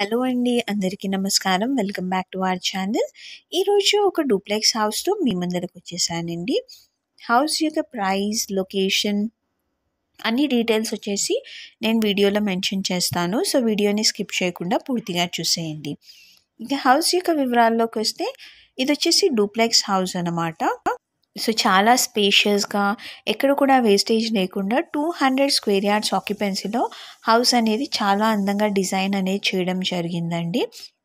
hello అండి అందరికీ నమస్కారం welcome back to our channel ఈరోజు ఒక డూప్లెక్స్ హౌస్తో మీ ముందరకు వచ్చేసానండి హౌస్ యొక్క ప్రైస్ లొకేషన్ అన్ని డీటెయిల్స్ వచ్చేసి నేను వీడియోలో మెన్షన్ చేస్తాను సో వీడియోని స్కిప్ చేయకుండా పూర్తిగా చూసేయండి ఇంకా హౌస్ యొక్క వివరాల్లోకి వస్తే ఇది వచ్చేసి డూప్లెక్స్ హౌస్ అనమాట సో చాలా స్పేషియస్గా ఎక్కడ కూడా వేస్టేజ్ లేకుండా టూ హండ్రెడ్ స్క్వేర్ యార్డ్స్ ఆక్యుపెన్సీలో హౌస్ అనేది చాలా అందంగా డిజైన్ అనేది చేయడం జరిగిందండి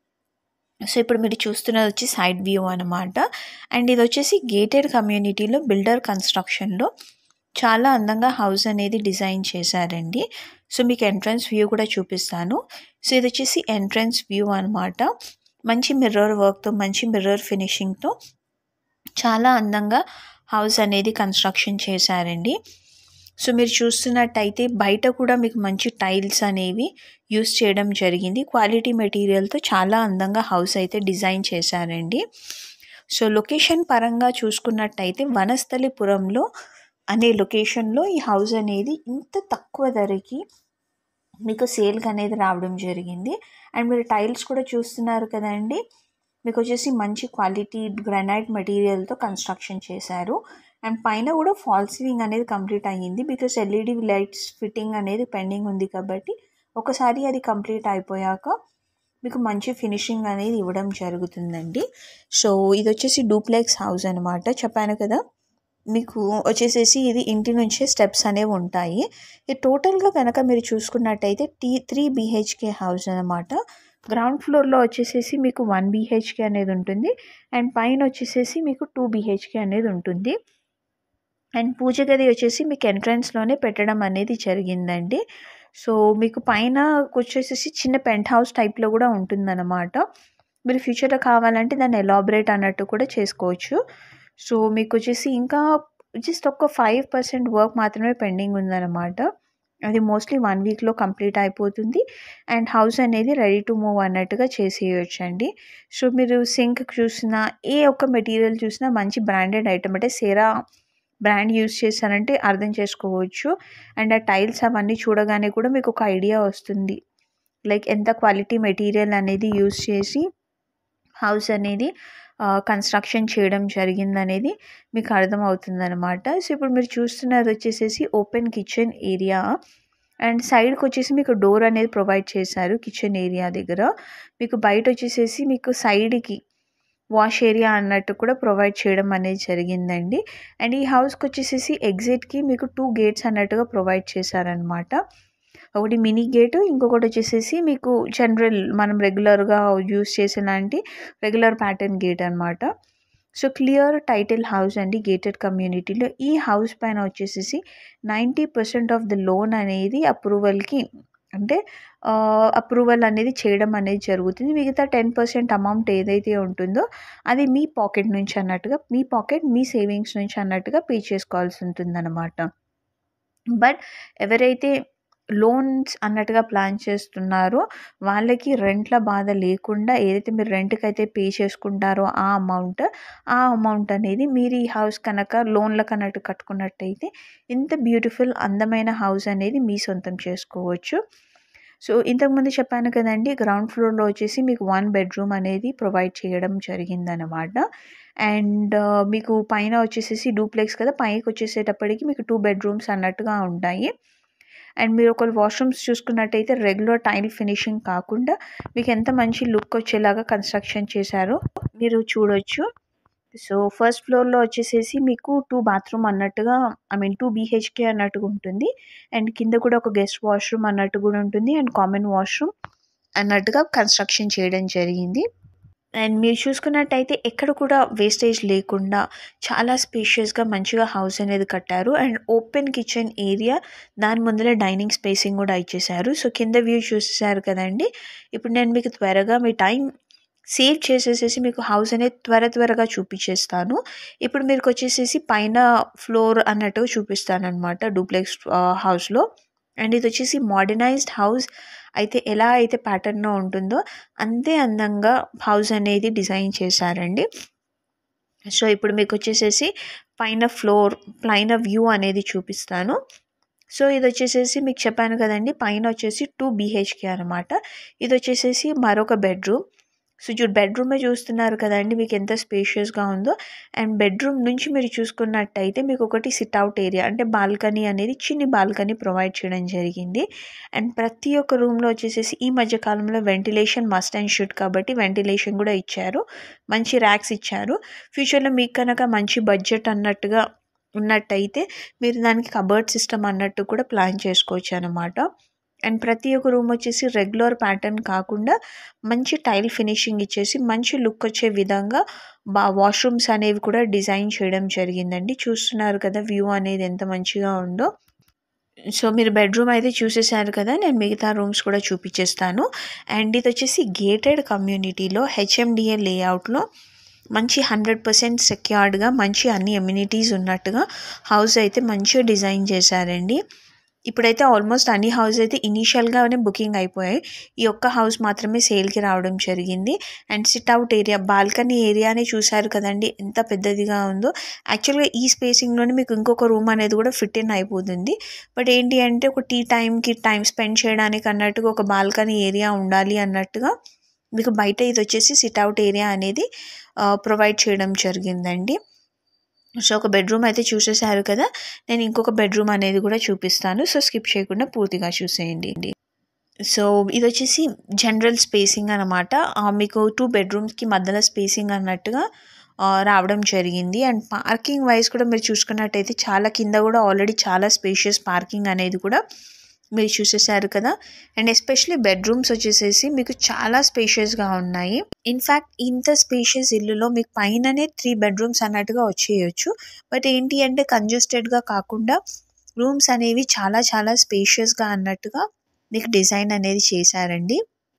సో ఇప్పుడు మీరు చూస్తున్నది వచ్చి సైడ్ వ్యూ అనమాట అండ్ ఇది వచ్చేసి గేటెడ్ కమ్యూనిటీలో బిల్డర్ కన్స్ట్రక్షన్లో చాలా అందంగా హౌస్ అనేది డిజైన్ చేశారండి సో మీకు ఎంట్రన్స్ వ్యూ కూడా చూపిస్తాను సో ఇది వచ్చేసి ఎంట్రన్స్ వ్యూ అనమాట మంచి మిర్రర్ వర్క్తో మంచి మిర్రర్ ఫినిషింగ్తో చాలా అందంగా హౌస్ అనేది కన్స్ట్రక్షన్ చేశారండి సో మీరు చూస్తున్నట్టయితే బయట కూడా మీకు మంచి టైల్స్ అనేవి యూస్ చేయడం జరిగింది క్వాలిటీ మెటీరియల్తో చాలా అందంగా హౌస్ అయితే డిజైన్ చేశారండి సో లొకేషన్ పరంగా చూసుకున్నట్టయితే వనస్థలిపురంలో అనే లొకేషన్లో ఈ హౌస్ అనేది ఇంత తక్కువ ధరకి మీకు సేల్కి అనేది రావడం జరిగింది అండ్ మీరు టైల్స్ కూడా చూస్తున్నారు కదండి మీకు వచ్చేసి మంచి క్వాలిటీ గ్రానైట్ మెటీరియల్తో కన్స్ట్రక్షన్ చేశారు అండ్ పైన కూడా ఫాల్ సీలింగ్ అనేది కంప్లీట్ అయ్యింది బికాస్ ఎల్ఈడి లైట్స్ ఫిట్టింగ్ అనేది పెండింగ్ ఉంది కాబట్టి ఒకసారి అది కంప్లీట్ అయిపోయాక మీకు మంచి ఫినిషింగ్ అనేది ఇవ్వడం జరుగుతుందండి సో ఇది వచ్చేసి డూప్లెక్స్ హౌస్ అనమాట చెప్పాను కదా మీకు వచ్చేసేసి ఇది ఇంటి నుంచే స్టెప్స్ అనేవి ఉంటాయి ఇది టోటల్గా కనుక మీరు చూసుకున్నట్టయితే టీ త్రీ బీహెచ్కే హౌస్ అనమాట గ్రౌండ్ ఫ్లోర్లో వచ్చేసేసి మీకు వన్ బీహెచ్కే అనేది ఉంటుంది అండ్ పైన వచ్చేసేసి మీకు టూ బీహెచ్కే అనేది ఉంటుంది అండ్ పూజ గది వచ్చేసి మీకు ఎంట్రన్స్లోనే పెట్టడం అనేది జరిగిందండి సో మీకు పైన వచ్చేసేసి చిన్న పెంట్ హౌస్ టైప్లో కూడా ఉంటుందన్నమాట మీరు ఫ్యూచర్లో కావాలంటే దాన్ని ఎలాబరేట్ అన్నట్టు కూడా చేసుకోవచ్చు సో మీకు వచ్చేసి ఇంకా జస్ట్ ఒక ఫైవ్ పర్సెంట్ వర్క్ మాత్రమే పెండింగ్ ఉందన్నమాట అది మోస్ట్లీ వన్ వీక్లో కంప్లీట్ అయిపోతుంది అండ్ హౌస్ అనేది రెడీ టు మూవ్ అన్నట్టుగా చేసేయచ్చు అండి సో మీరు సింక్ చూసినా ఏ ఒక్క మెటీరియల్ చూసినా మంచి బ్రాండెడ్ ఐటమ్ అంటే సేరా బ్రాండ్ యూస్ చేశారంటే అర్థం చేసుకోవచ్చు అండ్ ఆ టైల్స్ అవన్నీ చూడగానే కూడా మీకు ఒక ఐడియా వస్తుంది లైక్ ఎంత క్వాలిటీ మెటీరియల్ అనేది యూస్ చేసి హౌస్ అనేది కన్స్ట్రక్షన్ చేయడం జరిగిందనేది మీకు అర్థమవుతుంది అనమాట సో ఇప్పుడు మీరు చూస్తున్నది వచ్చేసేసి ఓపెన్ కిచెన్ ఏరియా అండ్ సైడ్కి వచ్చేసి మీకు డోర్ అనేది ప్రొవైడ్ చేశారు కిచెన్ ఏరియా దగ్గర మీకు బయట వచ్చేసేసి మీకు సైడ్కి వాష్ ఏరియా అన్నట్టు కూడా ప్రొవైడ్ చేయడం అనేది జరిగిందండి అండ్ ఈ హౌస్కి వచ్చేసేసి ఎగ్జిట్కి మీకు టూ గేట్స్ అన్నట్టుగా ప్రొవైడ్ చేశారనమాట ఒకటి మినీ గేట్ ఇంకొకటి వచ్చేసేసి మీకు జనరల్ మనం రెగ్యులర్గా యూస్ చేసేలాంటి రెగ్యులర్ ప్యాటర్న్ గేట్ అనమాట సో క్లియర్ టైటిల్ హౌస్ అండి గేటెడ్ కమ్యూనిటీలో ఈ హౌస్ పైన వచ్చేసేసి ninety percent of the loan అనేది అప్రూవల్కి అంటే అప్రూవల్ అనేది చేయడం అనేది జరుగుతుంది మిగతా టెన్ పర్సెంట్ అమౌంట్ ఏదైతే ఉంటుందో అది మీ పాకెట్ నుంచి అన్నట్టుగా మీ పాకెట్ మీ సేవింగ్స్ నుంచి అన్నట్టుగా పే చేసుకోవాల్సి ఉంటుందన్నమాట బట్ ఎవరైతే లోన్స్ అన్నట్టుగా ప్లాన్ చేస్తున్నారో వాళ్ళకి రెంట్ల బాధ లేకుండా ఏదైతే మీరు రెంట్కి అయితే పే చేసుకుంటారో ఆ అమౌంట్ ఆ అమౌంట్ అనేది మీరు ఈ హౌస్ కనుక లోన్లకు అన్నట్టు కట్టుకున్నట్టయితే ఇంత బ్యూటిఫుల్ అందమైన హౌస్ అనేది మీ సొంతం చేసుకోవచ్చు సో ఇంతకుముందు చెప్పాను కదండి గ్రౌండ్ ఫ్లోర్లో వచ్చేసి మీకు వన్ బెడ్రూమ్ అనేది ప్రొవైడ్ చేయడం జరిగిందనమాట అండ్ మీకు పైన వచ్చేసేసి డూప్లెక్స్ కదా పైకి వచ్చేసేటప్పటికి మీకు టూ బెడ్రూమ్స్ అన్నట్టుగా ఉంటాయి అండ్ మీరు ఒక వాష్రూమ్స్ చూసుకున్నట్టయితే రెగ్యులర్ టైల్ ఫినిషింగ్ కాకుండా మీకు ఎంత మంచి లుక్ వచ్చేలాగా కన్స్ట్రక్షన్ చేశారో మీరు చూడొచ్చు సో ఫస్ట్ ఫ్లోర్లో వచ్చేసేసి మీకు టూ బాత్రూమ్ అన్నట్టుగా ఐ మీన్ టూ బీహెచ్కే అన్నట్టుగా ఉంటుంది అండ్ కింద కూడా ఒక గెస్ట్ వాష్రూమ్ అన్నట్టు కూడా ఉంటుంది అండ్ కామన్ వాష్రూమ్ అన్నట్టుగా కన్స్ట్రక్షన్ చేయడం జరిగింది అండ్ మీరు చూసుకున్నట్టయితే ఎక్కడ కూడా వేస్టేజ్ లేకుండా చాలా స్పేషియస్గా మంచిగా హౌస్ అనేది కట్టారు అండ్ ఓపెన్ కిచెన్ ఏరియా దాని ముందర డైనింగ్ స్పేసింగ్ కూడా ఇచ్చేసారు సో కింద వ్యూ చూసేసారు కదండి ఇప్పుడు నేను మీకు త్వరగా మీ టైం సేవ్ చేసేసేసి మీకు హౌస్ అనేది త్వర త్వరగా చూపించేస్తాను ఇప్పుడు మీరు వచ్చేసేసి పైన ఫ్లోర్ అన్నట్టుగా చూపిస్తాను అనమాట డూప్లెక్స్ హౌస్లో అండ్ ఇది వచ్చేసి మోడర్నైజ్డ్ హౌస్ అయితే ఎలా అయితే ప్యాటర్న్లో ఉంటుందో అంతే అందంగా హౌస్ అనేది డిజైన్ చేశారండి సో ఇప్పుడు మీకు వచ్చేసేసి పైన ఫ్లోర్ పైన వ్యూ అనేది చూపిస్తాను సో ఇది వచ్చేసేసి మీకు చెప్పాను కదండి పైన వచ్చేసి టూ బీహెచ్కే అనమాట ఇది వచ్చేసేసి మరొక బెడ్రూమ్ సో చూడు బెడ్రూమే చూస్తున్నారు కదండి మీకు ఎంత స్పేషియస్గా ఉందో అండ్ బెడ్రూమ్ నుంచి మీరు చూసుకున్నట్టయితే మీకు ఒకటి సిట్అవుట్ ఏరియా అంటే బాల్కనీ అనేది చిన్ని బాల్కనీ ప్రొవైడ్ చేయడం జరిగింది అండ్ ప్రతి ఒక్క రూమ్లో వచ్చేసేసి ఈ మధ్య కాలంలో వెంటిలేషన్ మస్ట్ అండ్ షుడ్ కాబట్టి వెంటిలేషన్ కూడా ఇచ్చారు మంచి ర్యాక్స్ ఇచ్చారు ఫ్యూచర్లో మీకు కనుక మంచి బడ్జెట్ అన్నట్టుగా ఉన్నట్టయితే మీరు దానికి కబర్డ్ సిస్టమ్ అన్నట్టు కూడా ప్లాన్ చేసుకోవచ్చు అనమాట అండ్ ప్రతి ఒక్క రూమ్ వచ్చేసి రెగ్యులర్ ప్యాటర్న్ కాకుండా మంచి టైల్ ఫినిషింగ్ ఇచ్చేసి మంచి లుక్ వచ్చే విధంగా బా వాష్రూమ్స్ అనేవి కూడా డిజైన్ చేయడం జరిగిందండి చూస్తున్నారు కదా వ్యూ అనేది ఎంత మంచిగా ఉందో సో మీరు బెడ్రూమ్ అయితే చూసేసారు కదా నేను మిగతా రూమ్స్ కూడా చూపించేస్తాను అండ్ ఇది వచ్చేసి గేటెడ్ కమ్యూనిటీలో హెచ్ఎండిఏ లేఅవుట్లో మంచి హండ్రెడ్ పర్సెంట్ సెక్యూర్డ్గా మంచి అన్ని ఎమ్యూనిటీస్ ఉన్నట్టుగా హౌస్ అయితే మంచిగా డిజైన్ చేశారండి ఇప్పుడైతే ఆల్మోస్ట్ అన్ని హౌస్ అయితే ఇనీషియల్గానే బుకింగ్ అయిపోయాయి ఈ ఒక్క హౌస్ మాత్రమే సేల్కి రావడం జరిగింది అండ్ సిట్అవుట్ ఏరియా బాల్కనీ ఏరియానే చూశారు కదండి ఎంత పెద్దదిగా ఉందో యాక్చువల్గా ఈ స్పేసింగ్లోనే మీకు ఇంకొక రూమ్ అనేది కూడా ఫిట్ ఇన్ అయిపోతుంది బట్ ఏంటి అంటే ఒక టీ టైంకి టైం స్పెండ్ చేయడానికి అన్నట్టుగా ఒక బాల్కనీ ఏరియా ఉండాలి అన్నట్టుగా మీకు బయట ఇది వచ్చేసి సిట్అవుట్ ఏరియా అనేది ప్రొవైడ్ చేయడం జరిగిందండి సో ఒక బెడ్రూమ్ అయితే చూసేసారు కదా నేను ఇంకొక బెడ్రూమ్ అనేది కూడా చూపిస్తాను సో స్కిప్ చేయకుండా పూర్తిగా చూసేయండి సో ఇది వచ్చేసి జనరల్ స్పేసింగ్ అనమాట మీకు టూ బెడ్రూమ్స్కి మధ్యలో స్పేసింగ్ అన్నట్టుగా రావడం జరిగింది అండ్ పార్కింగ్ వైజ్ కూడా మీరు చూసుకున్నట్టయితే చాలా కింద కూడా ఆల్రెడీ చాలా స్పేషియస్ పార్కింగ్ అనేది కూడా మీరు చూసేసారు కదా అండ్ ఎస్పెషలీ బెడ్రూమ్స్ వచ్చేసేసి మీకు చాలా స్పేషియస్గా ఉన్నాయి ఇన్ఫ్యాక్ట్ ఇంత స్పేషియస్ ఇల్లులో మీకు పైననే త్రీ బెడ్రూమ్స్ అన్నట్టుగా వచ్చేయచ్చు బట్ ఏంటి అంటే కంజెస్టెడ్గా కాకుండా రూమ్స్ అనేవి చాలా చాలా స్పేషియస్గా అన్నట్టుగా మీకు డిజైన్ అనేది చేశారండి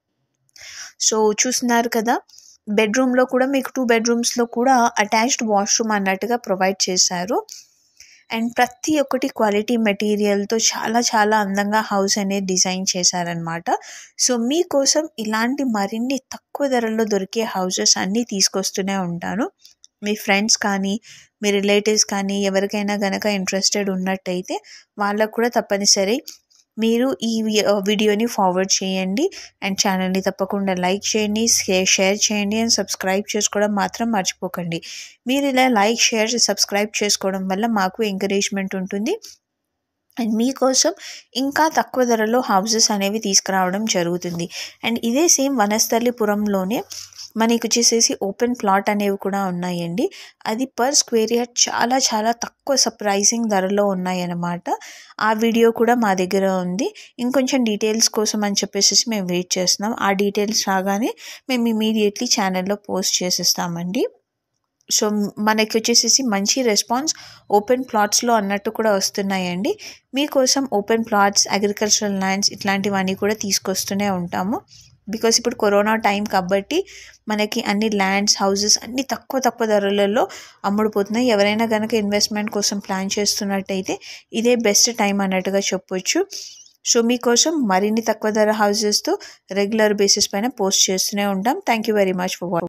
సో చూస్తున్నారు కదా బెడ్రూమ్లో కూడా మీకు టూ బెడ్రూమ్స్లో కూడా అటాచ్డ్ వాష్రూమ్ అన్నట్టుగా ప్రొవైడ్ చేశారు అండ్ ప్రతి ఒక్కటి క్వాలిటీ మెటీరియల్తో చాలా చాలా అందంగా హౌస్ అనేది డిజైన్ చేశారనమాట సో మీకోసం ఇలాంటి మరిన్ని తక్కువ ధరల్లో దొరికే హౌసెస్ అన్నీ తీసుకొస్తూనే ఉంటాను మీ ఫ్రెండ్స్ కానీ మీ రిలేటివ్స్ కానీ ఎవరికైనా కనుక ఇంట్రెస్టెడ్ ఉన్నట్టయితే వాళ్ళకు కూడా తప్పనిసరి మీరు ఈ వీడియోని ఫార్వర్డ్ చేయండి అండ్ ఛానల్ని తప్పకుండా లైక్ చేయండి షేర్ చేయండి అండ్ సబ్స్క్రైబ్ చేసుకోవడం మాత్రం మర్చిపోకండి మీరు ఇలా లైక్ షేర్ సబ్స్క్రైబ్ చేసుకోవడం వల్ల మాకు ఎంకరేజ్మెంట్ ఉంటుంది అండ్ మీకోసం ఇంకా తక్కువ ధరలో హౌసెస్ అనేవి తీసుకురావడం జరుగుతుంది అండ్ ఇదే సేమ్ వనస్థలిపురంలోనే మనకి వచ్చేసేసి ఓపెన్ ప్లాట్ అనేవి కూడా ఉన్నాయండి అది పర్ స్క్వేర్ యార్డ్ చాలా చాలా తక్కువ సర్ప్రైజింగ్ ధరలో ఉన్నాయన్నమాట ఆ వీడియో కూడా మా దగ్గర ఉంది ఇంకొంచెం డీటెయిల్స్ కోసం అని చెప్పేసి మేము వెయిట్ చేస్తున్నాం ఆ డీటెయిల్స్ రాగానే మేము ఇమీడియట్లీ ఛానల్లో పోస్ట్ చేసేస్తామండి సో మనకి వచ్చేసేసి మంచి రెస్పాన్స్ ఓపెన్ ప్లాట్స్లో అన్నట్టు కూడా వస్తున్నాయండి మీకోసం ఓపెన్ ప్లాట్స్ అగ్రికల్చరల్ ల్యాండ్స్ ఇట్లాంటివన్నీ కూడా తీసుకొస్తూనే ఉంటాము బికాస్ ఇప్పుడు కరోనా టైం కాబట్టి మనకి అన్ని ల్యాండ్స్ హౌసెస్ అన్ని తక్కువ తక్కువ ధరలలో అమ్ముడుపోతున్నాయి ఎవరైనా కనుక ఇన్వెస్ట్మెంట్ కోసం ప్లాన్ చేస్తున్నట్టయితే ఇదే బెస్ట్ టైం అన్నట్టుగా చెప్పొచ్చు సో మీకోసం మరిన్ని తక్కువ ధర హౌసెస్తో రెగ్యులర్ బేసిస్ పైన పోస్ట్ చేస్తూనే ఉంటాం thank you very much for